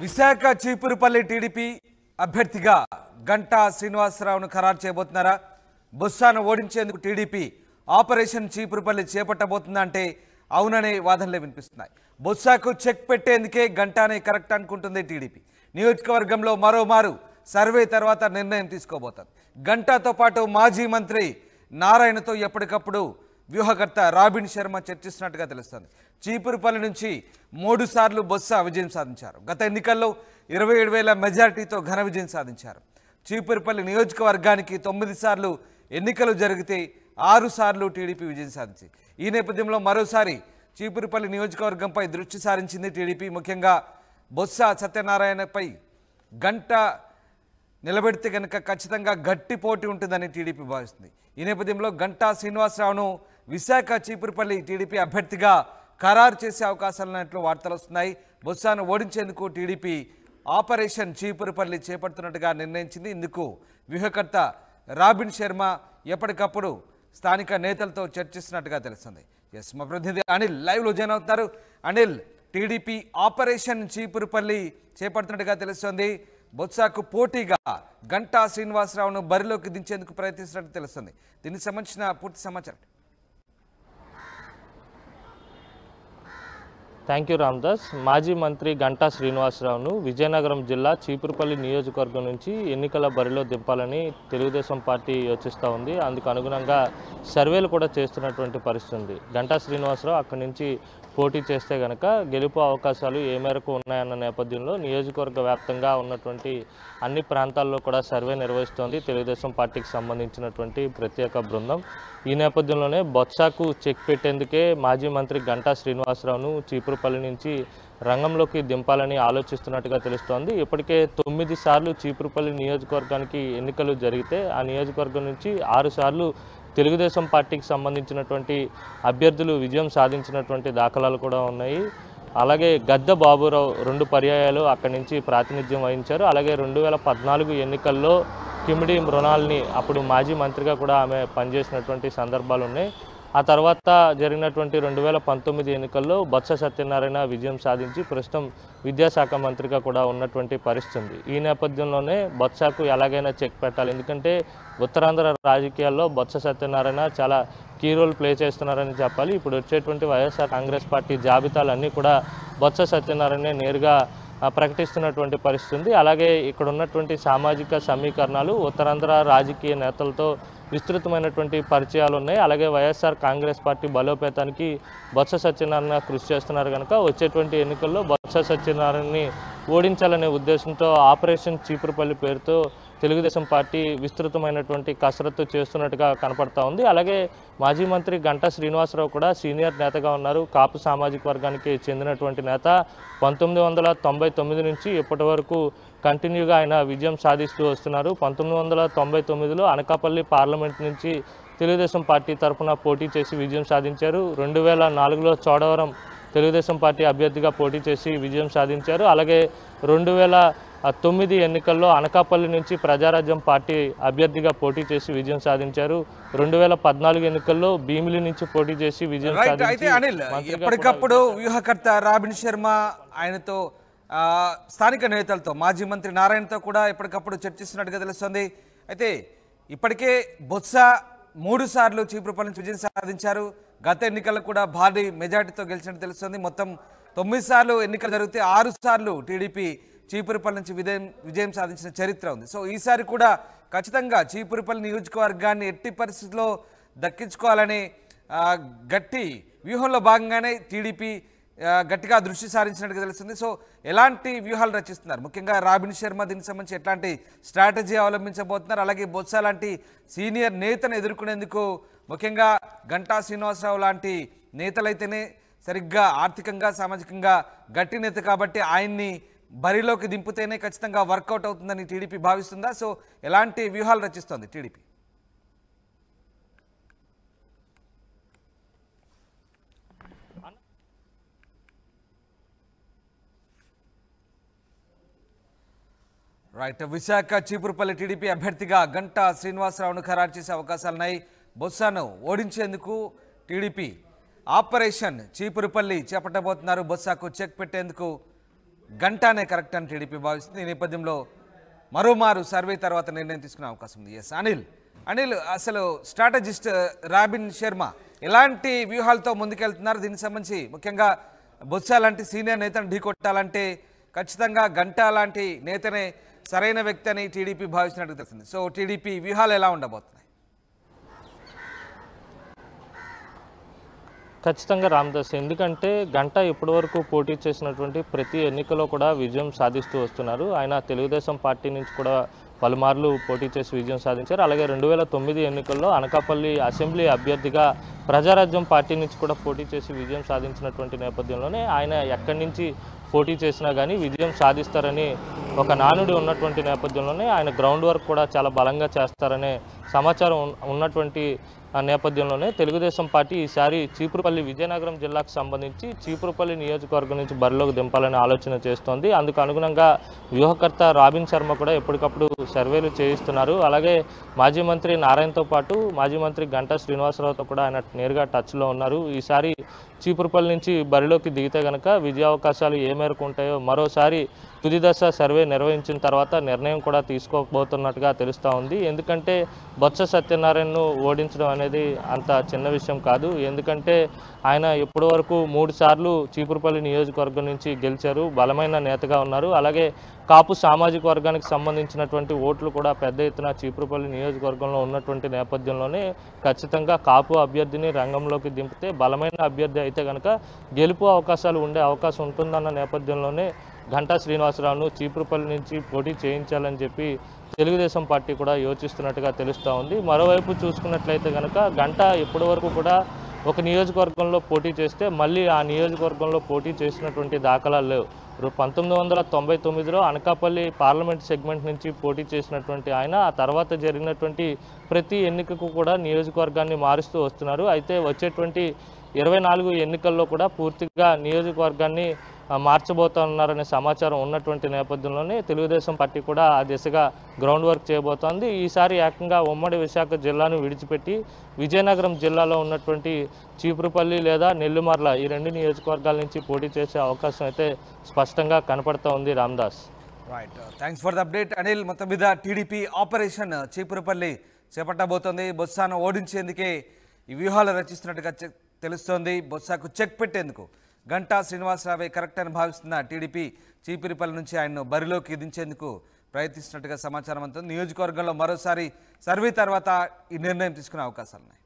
Visakha Cheepurupalli TDP అభ్యర్థిగా గంటా శ్రీనివాసరావును ఖరారు చేయబోతున్నారా బొత్సాను ఓడించేందుకు టీడీపీ ఆపరేషన్ చీపురుపల్లి చేపట్టబోతుందా అంటే అవుననే వాదనలే వినిపిస్తున్నాయి బొత్సాకు చెక్ పెట్టేందుకే గంటానే కరెక్ట్ అనుకుంటుంది టీడీపీ నియోజకవర్గంలో మరోమారు సర్వే తర్వాత నిర్ణయం తీసుకోబోతోంది గంటాతో పాటు మాజీ మంత్రి నారాయణతో ఎప్పటికప్పుడు వ్యూహకర్త రాబిన్ శర్మ చర్చిస్తున్నట్టుగా తెలుస్తోంది చీపురుపల్లి నుంచి మూడు సార్లు బొత్స విజయం సాధించారు గత ఎన్నికల్లో ఇరవై ఏడు వేల మెజారిటీతో ఘన విజయం సాధించారు చీపురుపల్లి నియోజకవర్గానికి తొమ్మిది సార్లు ఎన్నికలు జరిగితే ఆరు సార్లు టీడీపీ విజయం సాధించింది ఈ నేపథ్యంలో మరోసారి చీపురుపల్లి నియోజకవర్గంపై దృష్టి సారించింది టీడీపీ ముఖ్యంగా బొత్స సత్యనారాయణపై గంట నిలబెడితే కనుక ఖచ్చితంగా గట్టి పోటీ ఉంటుందని టీడీపీ భావిస్తుంది ఈ నేపథ్యంలో గంటా శ్రీనివాసరావును విశాఖ చీపురుపల్లి టీడీపీ అభ్యర్థిగా ఖరారు చేసే అవకాశాలు ఉన్నట్లు వార్తలు వస్తున్నాయి బొత్సాను ఓడించేందుకు టీడీపీ ఆపరేషన్ చీపురుపల్లి చేపడుతున్నట్టుగా నిర్ణయించింది ఇందుకు వ్యూహకర్త రాబిన్ శర్మ ఎప్పటికప్పుడు స్థానిక నేతలతో చర్చిస్తున్నట్టుగా తెలుస్తుంది ఎస్ మా ప్రతినిధి అనిల్ లైవ్లో జాయిన్ అవుతున్నారు అనిల్ టీడీపీ ఆపరేషన్ చీపురుపల్లి చేపడుతున్నట్టుగా తెలుస్తోంది బొత్సాకు పోటీగా గంటా శ్రీనివాసరావును బరిలోకి దించేందుకు ప్రయత్నిస్తున్నట్టు తెలుస్తుంది దీనికి సంబంధించిన పూర్తి సమాచారం థ్యాంక్ యూ రామ్దాస్ మాజీ మంత్రి గంటా శ్రీనివాసరావును విజయనగరం జిల్లా చీపురుపల్లి నియోజకవర్గం నుంచి ఎన్నికల బరిలో దింపాలని తెలుగుదేశం పార్టీ యోచిస్తూ ఉంది అందుకు అనుగుణంగా సర్వేలు కూడా చేస్తున్నటువంటి పరిస్థితి ఉంది గంటా శ్రీనివాసరావు అక్కడి నుంచి పోటీ చేస్తే గనక గెలుపు అవకాశాలు ఏ మేరకు ఉన్నాయన్న నేపథ్యంలో నియోజకవర్గ వ్యాప్తంగా ఉన్నటువంటి అన్ని ప్రాంతాల్లో కూడా సర్వే నిర్వహిస్తోంది తెలుగుదేశం పార్టీకి సంబంధించినటువంటి ప్రత్యేక బృందం ఈ నేపథ్యంలోనే బొత్సాకు చెక్ పెట్టేందుకే మాజీ మంత్రి గంటా శ్రీనివాసరావును చీపురుపల్లి నుంచి రంగంలోకి దింపాలని ఆలోచిస్తున్నట్టుగా తెలుస్తోంది ఇప్పటికే తొమ్మిది సార్లు చీపురుపల్లి నియోజకవర్గానికి ఎన్నికలు జరిగితే ఆ నియోజకవర్గం నుంచి ఆరు సార్లు తెలుగుదేశం పార్టీకి సంబంధించినటువంటి అభ్యర్థులు విజయం సాధించినటువంటి దాఖలాలు కూడా ఉన్నాయి అలాగే గద్ద బాబురావు రెండు పర్యాయాలు అక్కడి నుంచి ప్రాతినిధ్యం వహించారు అలాగే రెండు వేల పద్నాలుగు ఎన్నికల్లో కిమిడి మృణాల్ని అప్పుడు మాజీ మంత్రిగా కూడా ఆమె పనిచేసినటువంటి సందర్భాలు ఉన్నాయి ఆ తర్వాత జరిగినటువంటి రెండు వేల పంతొమ్మిది ఎన్నికల్లో బొత్స సత్యనారాయణ విజయం సాధించి ప్రస్తుతం విద్యాశాఖ మంత్రిగా కూడా ఉన్నటువంటి పరిస్థితి ఉంది ఈ నేపథ్యంలోనే బొత్సకు ఎలాగైనా చెక్ పెట్టాలి ఎందుకంటే ఉత్తరాంధ్ర రాజకీయాల్లో బొత్స సత్యనారాయణ చాలా కీ రోల్ ప్లే చేస్తున్నారని చెప్పాలి ఇప్పుడు వచ్చేటువంటి వైఎస్ఆర్ కాంగ్రెస్ పార్టీ జాబితాలన్నీ కూడా బొత్స సత్యనారాయణ నేరుగా ఆ, ప్రకటిస్తున్నటువంటి పరిస్థితి ఉంది అలాగే ఇక్కడ ఉన్నటువంటి సామాజిక సమీకరణాలు ఉత్తరాంధ్ర రాజకీయ నేతలతో విస్తృతమైనటువంటి పరిచయాలు ఉన్నాయి అలాగే వైఎస్ఆర్ కాంగ్రెస్ పార్టీ బలోపేతానికి బొత్స సత్యనారాయణ కృషి చేస్తున్నారు కనుక వచ్చేటువంటి ఎన్నికల్లో బొత్స సత్యనారాయణని ఓడించాలనే ఉద్దేశంతో ఆపరేషన్ చీపురుపల్లి పేరుతో తెలుగుదేశం పార్టీ విస్తృతమైనటువంటి కసరత్తు చేస్తున్నట్టుగా కనపడతా ఉంది అలాగే మాజీ మంత్రి గంటా శ్రీనివాసరావు కూడా సీనియర్ నేతగా ఉన్నారు కాపు సామాజిక వర్గానికి చెందినటువంటి నేత పంతొమ్మిది వందల తొంభై తొమ్మిది నుంచి ఇప్పటి వరకు కంటిన్యూగా ఆయన విజయం సాధిస్తూ వస్తున్నారు పంతొమ్మిది వందల తొంభై తొమ్మిదిలో అనకాపల్లి పార్లమెంట్ నుంచి తెలుగుదేశం పార్టీ తరఫున పోటీ చేసి విజయం సాధించారు రెండు వేల నాలుగులో చోడవరం తెలుగుదేశం పార్టీ అభ్యర్థిగా పోటీ చేసి విజయం సాధించారు అలాగే రెండు వేల తొమ్మిది ఎన్నికల్లో అనకాపల్లి నుంచి ప్రజారాజ్యం పార్టీ అభ్యర్థిగా పోటీ చేసి విజయం సాధించారు రెండు వేల పద్నాలుగు ఎన్నికల్లో భీమిలి నుంచి పోటీ చేసి విజయం రైట్ అయితే సాధించి అనిల్ మంత్రిగా ఎప్పటికప్పుడు వ్యూహకర్త రాబిన్ శర్మ ఆయనతో ఆ, స్థానిక నేతలతో మాజీ మంత్రి నారాయణతో కూడా ఎప్పటికప్పుడు చర్చిస్తున్నట్టుగా తెలుస్తుంది అయితే ఇప్పటికే బొత్స మూడు సార్లు చీపురుపల్లి నుంచి విజయం సాధించారు గత ఎన్నికల్లో కూడా భారీ మెజార్టీతో గెలిచినట్టు తెలుస్తుంది మొత్తం తొమ్మిది సార్లు ఎన్నికలు జరిగితే ఆరు సార్లు టీడీపీ చీపురుపల్లి నుంచి విజయం విజయం సాధించిన చరిత్ర ఉంది సో ఈసారి కూడా ఖచ్చితంగా చీపురుపల్లి నియోజకవర్గాన్ని ఎట్టి పరిస్థితుల్లో దక్కించుకోవాలని ఆ, గట్టి వ్యూహంలో భాగంగానే టీడీపీ ఆ, గట్టిగా దృష్టి సారించినట్టుగా తెలుస్తుంది సో ఎలాంటి వ్యూహాలు రచిస్తున్నారు ముఖ్యంగా రాబిన్ శర్మ దీనికి సంబంధించి ఎట్లాంటి స్ట్రాటజీ అవలంబించబోతున్నారు అలాగే బొత్స లాంటి సీనియర్ నేతను ఎదుర్కొనేందుకు ముఖ్యంగా గంటా శ్రీనివాసరావు లాంటి నేతలైతేనే సరిగ్గా ఆర్థికంగా సామాజికంగా గట్టి నేత కాబట్టి ఆయన్ని బరిలోకి దింపితేనే ఖచ్చితంగా వర్కౌట్ అవుతుందని టీడీపీ భావిస్తుందా సో ఎలాంటి వ్యూహాలు రచిస్తోంది TDP right Visakha Cheepurupalli TDP అభ్యర్థిగా గంటా శ్రీనివాసరావును ఖరారు చేసే అవకాశాలున్నాయి బొత్సాను ఓడించేందుకు టీడీపీ ఆపరేషన్ చీపురుపల్లి చేపట్టబోతున్నారు బొత్సాకు చెక్ పెట్టేందుకు గంటానే కరెక్ట్ అని టీడీపీ భావిస్తుంది ఈ నేపథ్యంలో మరోమారు సర్వే తర్వాత నిర్ణయం తీసుకునే అవకాశం ఉంది ఎస్ అనిల్ అనిల్ అసలు స్ట్రాటజిస్ట్ రాబిన్ శర్మ ఎలాంటి వ్యూహాలతో ముందుకెళ్తున్నారు దీనికి సంబంధించి ముఖ్యంగా బొత్స లాంటి సీనియర్ నేతను ఢీకొట్టాలంటే ఖచ్చితంగా గంటా లాంటి నేతనే సరైన వ్యక్తి అని టీడీపీ భావించినట్టు తెలిసింది సో టీడీపీ వ్యూహాలు ఎలా ఉండబోతున్నాయి ఖచ్చితంగా రామదాస్ ఎందుకంటే గంట ఇప్పటి వరకు పోటీ చేసినటువంటి ప్రతి ఎన్నికలో కూడా విజయం సాధిస్తూ వస్తున్నారు ఆయన తెలుగుదేశం పార్టీ నుంచి కూడా పలుమార్లు పోటీ చేసి విజయం సాధించారు అలాగే రెండు వేల తొమ్మిది ఎన్నికల్లో అనకాపల్లి అసెంబ్లీ అభ్యర్థిగా ప్రజారాజ్యం పార్టీ నుంచి కూడా పోటీ చేసి విజయం సాధించినటువంటి నేపథ్యంలోనే ఆయన ఎక్కడి నుంచి పోటీ చేసినా కానీ విజయం సాధిస్తారని ఒక నానుడి ఉన్నటువంటి నేపథ్యంలోనే ఆయన గ్రౌండ్ వర్క్ కూడా చాలా బలంగా చేస్తారనే సమాచారం ఉన్న- ఉన్నటువంటి ఆ నేపథ్యంలోనే తెలుగుదేశం పార్టీ ఈసారి చీపురుపల్లి విజయనగరం జిల్లాకు సంబంధించి చీపురుపల్లి నియోజకవర్గం నుంచి బరిలోకి దింపాలని ఆలోచన చేస్తోంది అందుకు అనుగుణంగా వ్యూహకర్త రాబిన్ శర్మ కూడా ఎప్పటికప్పుడు సర్వేలు చేయిస్తున్నారు అలాగే మాజీ మంత్రి నారాయణతో పాటు మాజీ మంత్రి గంటా శ్రీనివాసరావుతో కూడా ఆయన నేరుగా టచ్లో ఉన్నారు ఈసారి చీపురుపల్లి నుంచి బరిలోకి దిగితే గనక విజయావకాశాలు ఏ మేరకు ఉంటాయో మరోసారి తుది దశ సర్వే నిర్వహించిన తర్వాత నిర్ణయం కూడా తీసుకోబోతున్నట్టుగా తెలుస్తూ ఉంది ఎందుకంటే బొత్స సత్యనారాయణను ఓడించడం అనేది అంత చిన్న విషయం కాదు ఎందుకంటే ఆయన ఇప్పటి వరకు మూడు సార్లు చీపురుపల్లి నియోజకవర్గం నుంచి గెలిచారు బలమైన నేతగా ఉన్నారు అలాగే కాపు సామాజిక వర్గానికి సంబంధించినటువంటి ఓట్లు కూడా పెద్ద ఎత్తున చీపురుపల్లి నియోజకవర్గంలో ఉన్నటువంటి నేపథ్యంలోనే ఖచ్చితంగా కాపు అభ్యర్థిని రంగంలోకి దింపితే బలమైన అభ్యర్థి అయితే కనుక గెలుపు అవకాశాలు ఉండే అవకాశం ఉంటుందన్న నేపథ్యంలోనే ఘంటా శ్రీనివాసరావును చీపురుపల్లి నుంచి పోటీ చేయించాలని చెప్పి తెలుగుదేశం పార్టీ కూడా యోచిస్తున్నట్టుగా తెలుస్తూ ఉంది మరోవైపు చూసుకున్నట్లయితే కనుక గంట ఇప్పటి వరకు కూడా ఒక నియోజకవర్గంలో పోటీ చేస్తే మళ్ళీ ఆ నియోజకవర్గంలో పోటీ చేసినటువంటి దాఖలాలు లేవు రు- పంతొమ్మిది వందల తొంభై తొమ్మిదిలో అనకాపల్లి పార్లమెంట్ సెగ్మెంట్ నుంచి పోటీ చేసినటువంటి ఆయన ఆ తర్వాత జరిగినటువంటి ప్రతి ఎన్నికకు కూడా నియోజకవర్గాన్ని మారుస్తూ వస్తున్నారు అయితే వచ్చేటువంటి ఇరవై నాలుగు ఎన్నికల్లో కూడా పూర్తిగా నియోజకవర్గాన్ని ఆ, మార్చబోతున్నారనే సమాచారం ఉన్నటువంటి నేపథ్యంలోనే తెలుగుదేశం పార్టీ కూడా ఆ దిశగా గ్రౌండ్ వర్క్ చేయబోతోంది ఈసారి ఏకంగా ఉమ్మడి విశాఖ జిల్లాను విడిచిపెట్టి విజయనగరం జిల్లాలో ఉన్నటువంటి చీపురుపల్లి లేదా నెల్లిమర్ల ఈ రెండు నియోజకవర్గాల నుంచి పోటీ చేసే అవకాశం అయితే స్పష్టంగా కనపడతా ఉంది Ramdas right thanks for the update Anil మొత్తం మీద టీడీపీ ఆపరేషన్ చీపురుపల్లి చేపట్టబోతోంది బొత్సాను ఓడించేందుకే ఈ వ్యూహాలు రచిస్తున్నట్టుగా చె- తెలుస్తోంది బొత్సాకు చెక్ పెట్టేందుకు గంటా శ్రీనివాసరావే కరెక్ట్ అని భావిస్తున్న టీడీపీ చీపురుపల్లి నుంచి ఆయన్ను బరిలోకి దించేందుకు ప్రయత్నిస్తున్నట్టుగా సమాచారం అందుతుంది నియోజకవర్గంలో మరోసారి సర్వే తర్వాత ఈ నిర్ణయం తీసుకునే అవకాశాలు ఉన్నాయి